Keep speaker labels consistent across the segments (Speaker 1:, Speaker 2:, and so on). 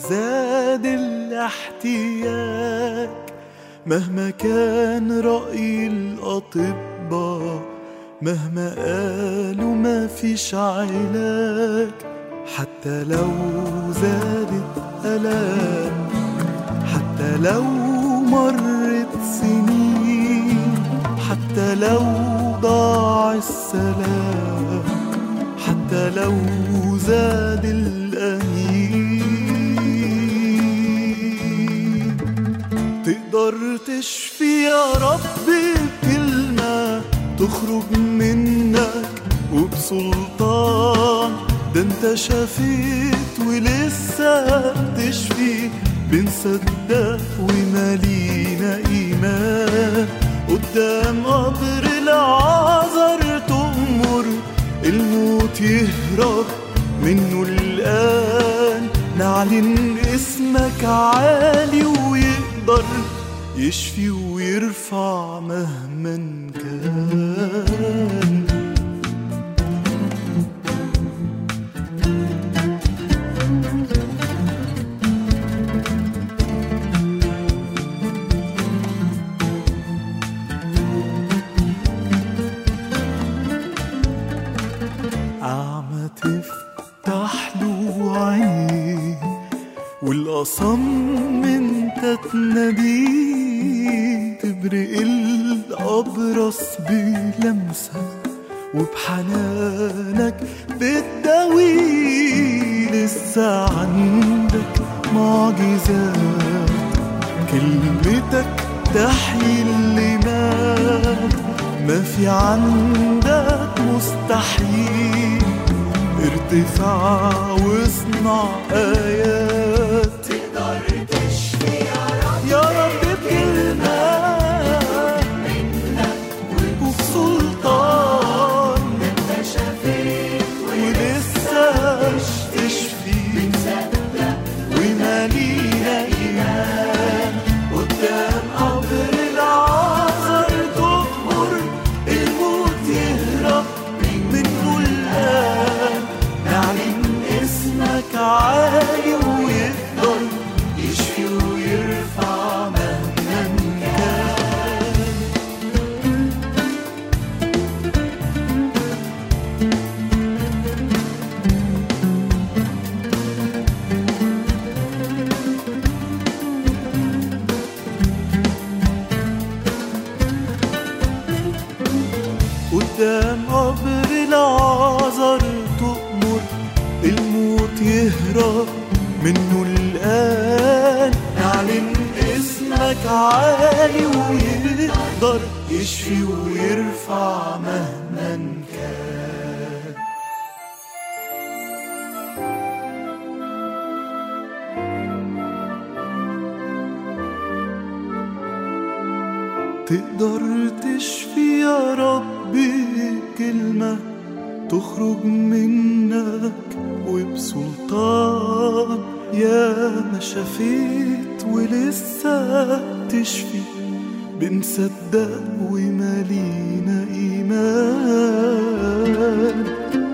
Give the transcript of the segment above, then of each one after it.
Speaker 1: زاد الاحتياج مهما كان رأي الأطباء مهما قالوا ما فيش علاج حتى لو زادت ألام حتى لو مرت سنين حتى لو ضاع السلام حتى لو زاد الأنين تقدر تشفي يا رب بكلمة تخرج منك وبسلطان ده انت شفيت ولسه بتشفي بنصدق ومالينا إيمان قدام قبر العذر تأمر الموت يهرب منه الآن نعلن اسمك عالي ويقدر يشفي ويرفع مهما كان أعمى تفتح له عينيه والأصم انت تناديه تبرق الأبرص بلمسة وبحنانك بتداوي لسه عندك معجزات كلمتك تحيي اللي مات ما في عندك مستحيل ارتفاع واصنع آيات تقدر تشفي يا رب يا رب بكلمة وبسلطان انت شفيت ولسه تشفي ومالينا إيمان قدام قبر العذر تؤمر الموت يهرب منه الآن نعلن اسمك عالي ويقدر يشفي ويرفع مهما كان قدام قبر العذر تؤمر الموت يهرب منه الآن نعلن اسمك عالي ويقدر يشفي ويرفع مهما كان تقدر تشفي يا ربي كلمة تخرج منك وبسلطان يا ما شفيت ولسه تشفي بنصدق ومالينا إيمان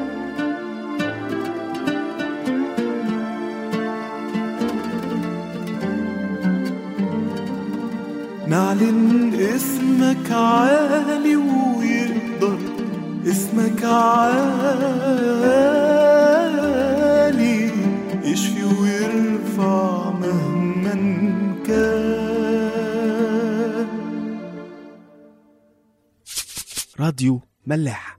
Speaker 1: نعلن اسمك عالي ويقدر اسمك عالي يشفي ويرفع مهما كان
Speaker 2: راديو ملاح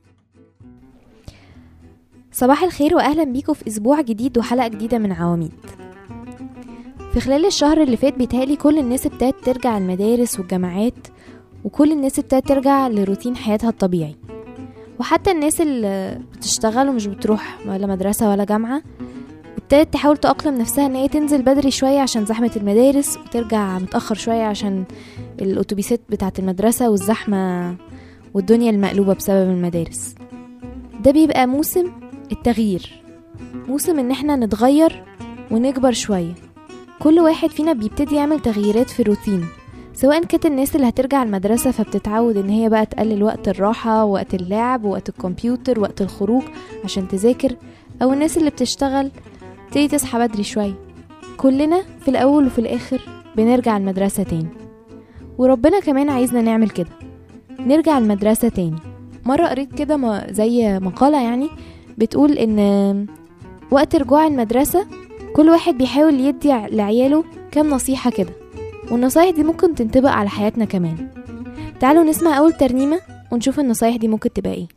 Speaker 3: صباح الخير واهلا بيكم في اسبوع جديد وحلقه جديده من عواميد في خلال الشهر اللي فات بيتهيألي كل الناس ابتدت ترجع المدارس والجامعات وكل الناس ابتدت ترجع لروتين حياتها الطبيعي وحتى الناس اللي بتشتغل ومش بتروح ولا مدرسة ولا جامعة ابتدت تحاول تأقلم نفسها ان هي تنزل بدري شوية عشان زحمة المدارس وترجع متأخر شوية عشان الأتوبيسات بتاعة المدرسة والزحمة والدنيا المقلوبة بسبب المدارس ده بيبقى موسم التغيير موسم ان احنا نتغير ونكبر شوية كل واحد فينا بيبتدي يعمل تغييرات في الروتين سواء كانت الناس اللي هترجع المدرسة فبتتعود ان هي بقى تقلل وقت الراحة وقت اللعب وقت الكمبيوتر وقت الخروج عشان تذاكر او الناس اللي بتشتغل تبتدي تصحى بدري شوية كلنا في الأول وفي الآخر بنرجع المدرسة تاني وربنا كمان عايزنا نعمل كده نرجع المدرسة تاني مرة قريت كده ما- زي مقالة يعني بتقول إن وقت رجوع المدرسة كل واحد بيحاول يدي ع- لعياله كام نصيحة كده والنصايح دي ممكن تنطبق على حياتنا كمان تعالوا نسمع أول ترنيمة ونشوف النصايح دي ممكن تبقى ايه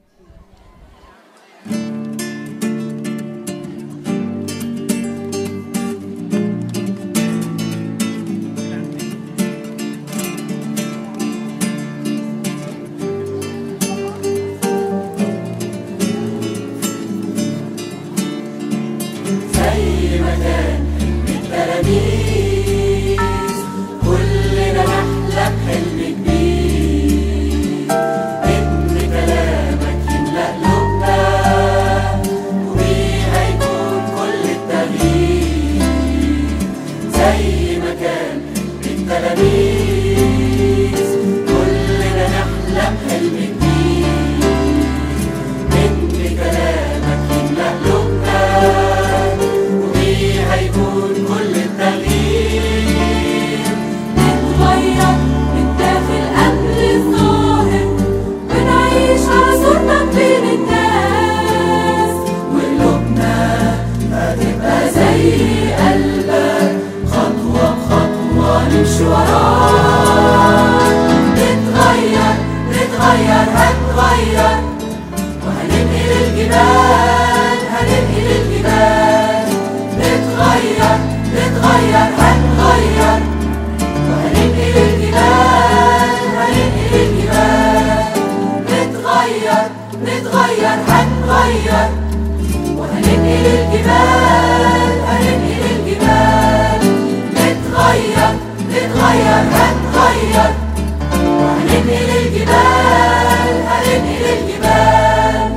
Speaker 4: نتغير من داخل قبل الظاهر ونعيش على صورتك بين الناس وقلوبنا هتبقى زي قلبك خطوة بخطوة نمشي وراك نتغير نتغير هنتغير وهننقل الجبال هننقل الجبال نتغير نتغير هنغير وهننقل الجبال هننقل الجبال نتغير نتغير هنغير وهننقل الجبال هننقل الجبال نتغير نتغير هنغير وهننقل الجبال هننقل الجبال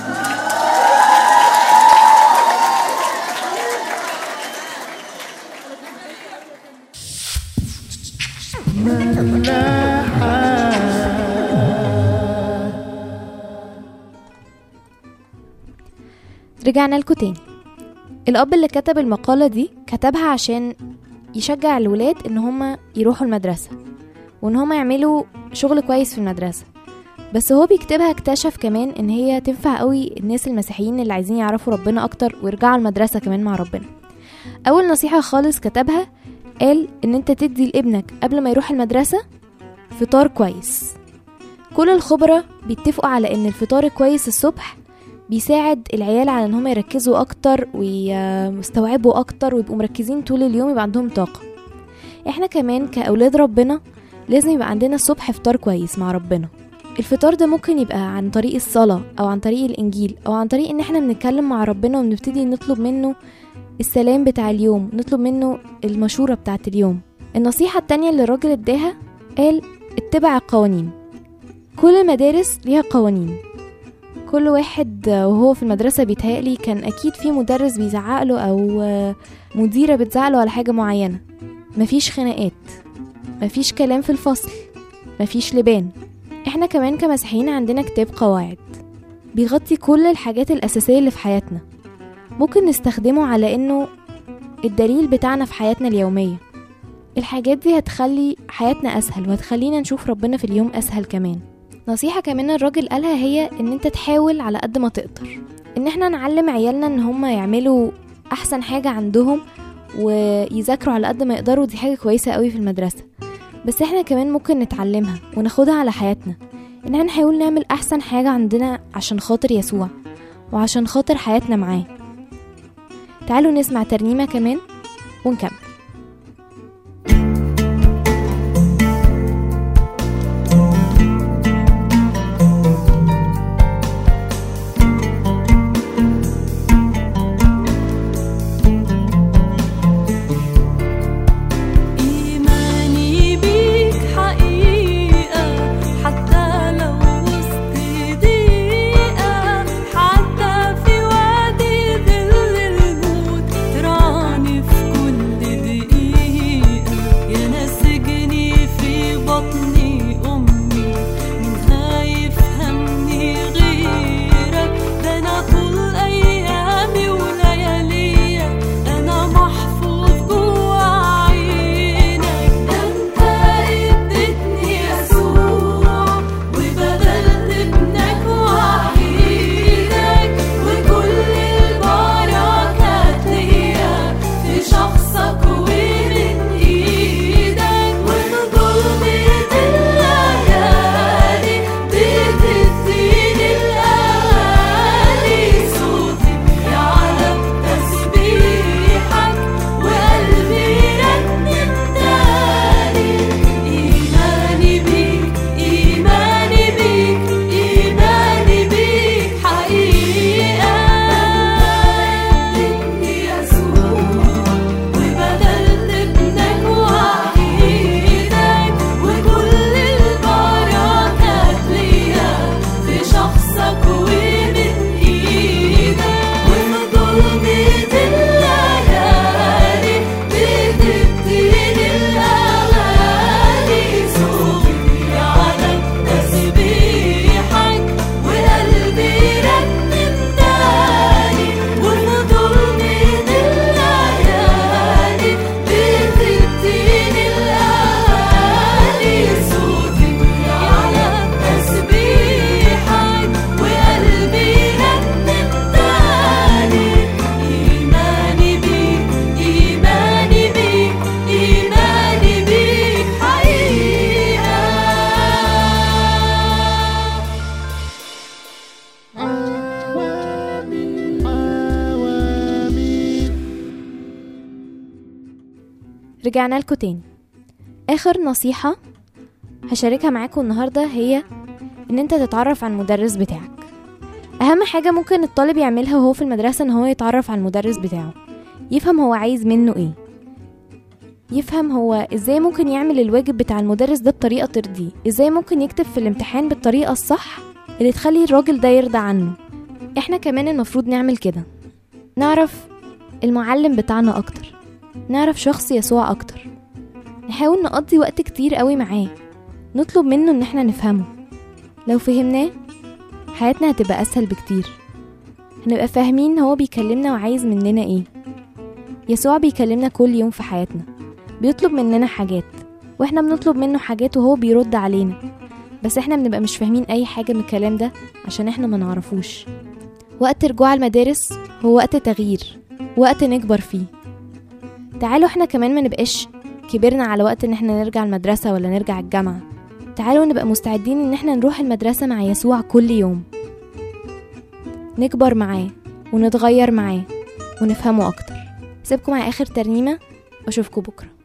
Speaker 3: رجعنا لكم تاني الأب اللي كتب المقالة دي كتبها عشان يشجع الولاد إن هما يروحوا المدرسة وإن هما يعملوا شغل كويس في المدرسة بس هو بيكتبها اكتشف كمان إن هي تنفع قوي الناس المسيحيين اللي عايزين يعرفوا ربنا أكتر ويرجعوا المدرسة كمان مع ربنا أول نصيحة خالص كتبها قال إن أنت تدي لابنك قبل ما يروح المدرسة فطار كويس كل الخبراء بيتفقوا على إن الفطار الكويس الصبح بيساعد العيال على ان هم يركزوا اكتر ويستوعبوا اكتر ويبقوا مركزين طول اليوم يبقى عندهم طاقة احنا كمان كأولاد ربنا لازم يبقى عندنا الصبح فطار كويس مع ربنا الفطار ده ممكن يبقى عن طريق الصلاة أو عن طريق الإنجيل أو عن طريق إن احنا بنتكلم مع ربنا وبنبتدي نطلب منه السلام بتاع اليوم نطلب منه المشورة بتاعت اليوم النصيحة التانية اللي الراجل اداها قال اتبع القوانين كل المدارس ليها قوانين كل واحد وهو في المدرسة بيتهيألي كان أكيد في مدرس بيزعقله أو مديرة بتزعقله على حاجة معينة مفيش خناقات مفيش كلام في الفصل مفيش لبان احنا كمان كمسيحيين عندنا كتاب قواعد بيغطي كل الحاجات الأساسية اللي في حياتنا ممكن نستخدمه على إنه الدليل بتاعنا في حياتنا اليومية الحاجات دي هتخلي حياتنا أسهل وهتخلينا نشوف ربنا في اليوم أسهل كمان نصيحة كمان الراجل قالها هي ان انت تحاول على قد ما تقدر ان احنا نعلم عيالنا ان هم يعملوا احسن حاجة عندهم ويذاكروا على قد ما يقدروا دي حاجة كويسة قوي في المدرسة بس احنا كمان ممكن نتعلمها وناخدها على حياتنا ان احنا نحاول نعمل احسن حاجة عندنا عشان خاطر يسوع وعشان خاطر حياتنا معاه تعالوا نسمع ترنيمة كمان ونكمل
Speaker 4: إيماني بيك حقيقة حتى لو وسط ضيقة حتى في وادي ظل الموت تراني في كل
Speaker 3: رجعنا لكم تاني اخر نصيحة هشاركها معاكم النهاردة هي ان انت تتعرف على المدرس بتاعك اهم حاجة ممكن الطالب يعملها وهو في المدرسة ان هو يتعرف على المدرس بتاعه يفهم هو عايز منه ايه يفهم هو ازاي ممكن يعمل الواجب بتاع المدرس ده بطريقة ترضيه ازاي ممكن يكتب في الامتحان بالطريقة الصح اللي تخلي الراجل ده يرضى عنه احنا كمان المفروض نعمل كده نعرف المعلم بتاعنا اكتر نعرف شخص يسوع اكتر نحاول نقضي وقت كتير قوي معاه نطلب منه ان احنا نفهمه لو فهمناه حياتنا هتبقى اسهل بكتير هنبقى فاهمين هو بيكلمنا وعايز مننا ايه يسوع بيكلمنا كل يوم في حياتنا بيطلب مننا حاجات واحنا بنطلب منه حاجات وهو بيرد علينا بس احنا بنبقى مش فاهمين اي حاجة من الكلام ده عشان احنا ما نعرفوش وقت رجوع المدارس هو وقت تغيير وقت نكبر فيه تعالوا احنا كمان ما نبقاش كبرنا على وقت ان احنا نرجع المدرسة ولا نرجع الجامعة تعالوا نبقى مستعدين ان احنا نروح المدرسة مع يسوع كل يوم نكبر معاه ونتغير معاه ونفهمه اكتر سيبكم مع اخر ترنيمة واشوفكم بكره